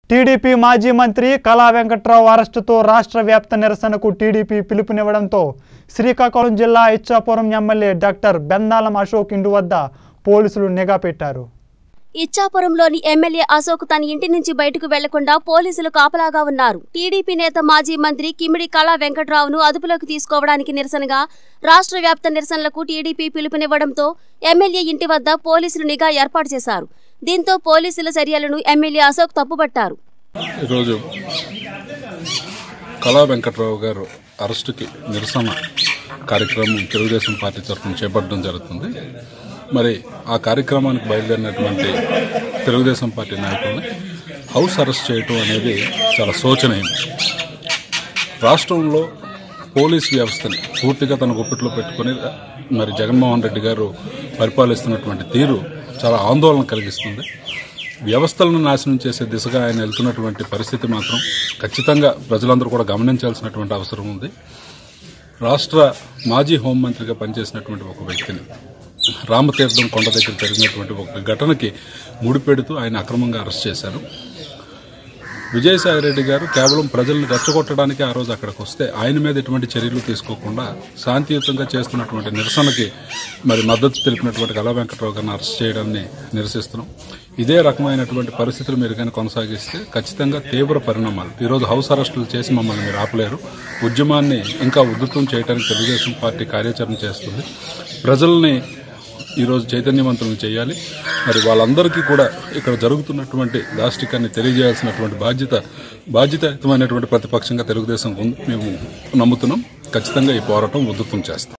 TDP మాజీ మంత్రి కళా వెంకట్రావు అరెస్టుతో రాష్ట్ర వ్యాప్త నిరసనకు టీడీపీ పిలుపునివ్వడంతో శ్రీకాకుళం జిల్లా ఇచ్చాపురం ఎమ్మెల్యే డాక్టర్ బెందాలం అశోక్ ఇంటి వద్ద పోలీసులు నిఘా పెట్టారు ఇచ్చాపురంలోని ఎమ్మెల్యే అశోక్ తన ఇంటి నుంచి బయటకు వెళ్లకుండా పోలీసులు కాపలాగా ఉన్నారు టీడీపీ నేత మాజీ మంత్రి కిమిడి కళా వెంకట్రావును అదుపులోకి తీసుకోవడానికి నిరసనగా రాష్ట్ర వ్యాప్త నిరసనలకు టీడీపీ పిలుపునివ్వడంతో ఎమ్మెల్యే ఇంటి వద్ద పోలీసులు నిఘా ఏర్పాటు చేశారు దీంతో పోలీసుల చర్యలను ఎమ్మెల్యే అశోక్ తప్పుపట్టారు ఈరోజు కళా వెంకట్రావు గారు అరెస్టుకి నిరసన కార్యక్రమం తెలుగుదేశం పార్టీ తరఫున చేపట్టడం జరుగుతుంది మరి ఆ కార్యక్రమానికి బయలుదేరినటువంటి తెలుగుదేశం పార్టీ నాయకుల్ని హౌస్ అరెస్ట్ చేయటం అనేది చాలా శోచనీయం రాష్ట్రంలో పోలీస్ వ్యవస్థని పూర్తిగా తన గుప్పిట్లో పెట్టుకుని మరి జగన్మోహన్ రెడ్డి గారు పరిపాలిస్తున్నటువంటి తీరు చాలా ఆందోళన కలిగిస్తుంది వ్యవస్థలను నాశనం చేసే దిశగా ఆయన వెళ్తున్నటువంటి పరిస్థితి మాత్రం ఖచ్చితంగా ప్రజలందరూ కూడా గమనించాల్సినటువంటి అవసరం ఉంది రాష్ట్ర మాజీ హోంమంత్రిగా పనిచేసినటువంటి ఒక వ్యక్తిని రామతీర్థం కొండ దగ్గర జరిగినటువంటి ఒక ఘటనకి ముడిపెడుతూ ఆయన అక్రమంగా అరెస్ట్ చేశారు విజయసాయి రెడ్డి గారు కేవలం ప్రజలను రెచ్చగొట్టడానికి ఆ రోజు అక్కడికి వస్తే ఆయన మీద ఎటువంటి చర్యలు తీసుకోకుండా శాంతియుతంగా చేస్తున్నటువంటి నిరసనకి మరి మద్దతు తెలిపినటువంటి కళా వెంకట్రావు గారిని అరెస్ట్ చేయడాన్ని నిరసిస్తున్నాం ఇదే రకమైనటువంటి పరిస్థితులు మీరు కానీ కొనసాగిస్తే ఖచ్చితంగా తీవ్ర పరిణామాలు ఈరోజు హౌస్ అరెస్టులు చేసి మమ్మల్ని మీరు ఆపలేరు ఉద్యమాన్ని ఇంకా ఉధృతం చేయడానికి తెలుగుదేశం పార్టీ కార్యాచరణ చేస్తుంది ప్రజల్ని ఈరోజు చైతన్యవంతులను చేయాలి మరి వాళ్ళందరికీ కూడా ఇక్కడ జరుగుతున్నటువంటి దాష్టికాన్ని తెలియజేయాల్సినటువంటి బాధ్యత బాధ్యతాయుతమైనటువంటి ప్రతిపక్షంగా తెలుగుదేశం ఉంది మేము నమ్ముతున్నాం ఖచ్చితంగా ఈ పోరాటం ఉధృతం చేస్తాం